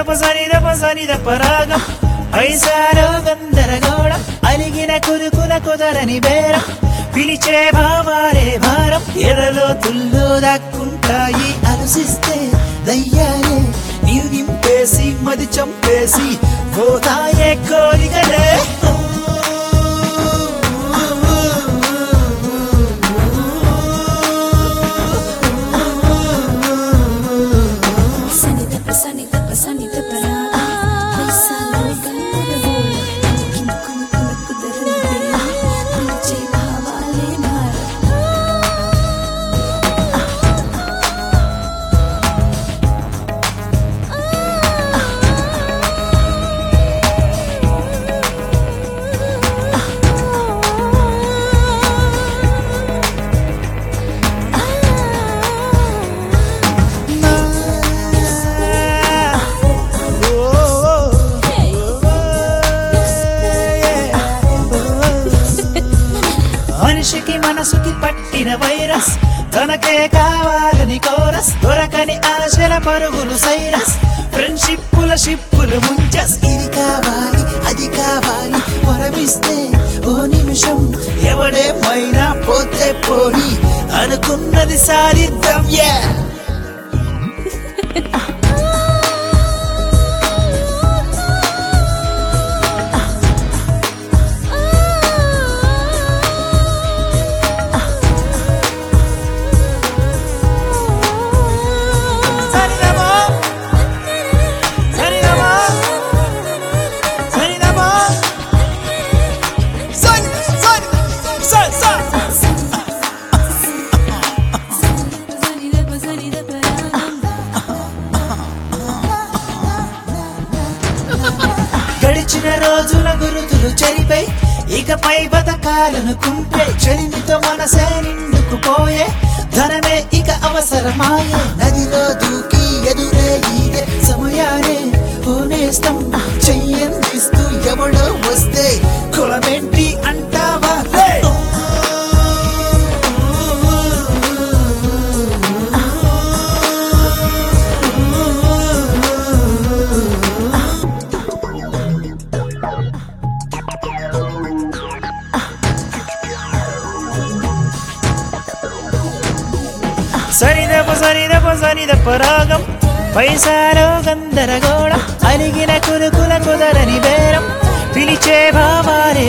సనిదప సనిదప రాగం పైసాలో గందరగోళం అలిగిన కురుకుల కుదరని బేరం పిలిచే భావాలే భారం ఎరలో తుల్లో దాక్కుంటాయి అలసిస్తే దయ్యాలే నీవు నింపేసి మది చంపేసి పోతాయే కోరికలే సనిదప సనిదప సనిదప రాగం పైసాలో గందరగోళం అలిగిన కులుకుల కుదరని బేరం పిలిచే భావాలే భారం మనిషికి మనసుకి పట్టిన వైరస్ తనకే కావాలని కోరస్ దొరకని ఆశల పరుగులు సైరస్ ఫ్రెండ్షిప్పుల షిప్పులు ముంచస్ ఇది కావాలి అది కావాలి వరమిస్తే ఓ నిమిషం ఎవడేమైనా పోతే పోని అనుకున్నది సాధిద్దాం yeah సరిదమా సరిదమా సరిదమా సరి సరి సరి సరి సనిదప సనిదప రాగం గడిచిన రోజుల గురుతులు చెరిపై ఇకపై బతకాలనుకుంటే చెలిమితో మనసే నిండుకుపోయే ధనమే ఇక అవసరమాయే నదిలో దూకి ఎదురే ఈదే సమయానే పోనేస్తం చెయ్యందిస్తూ ఎవడో వస్తే కులమేంటి అంటావా హే! సరిదప సరిదప సరిదప రాగం పైసాలో గందరగోళం అలిగిన కురుకుల కుదరని బేరం పిలిచే భావాలే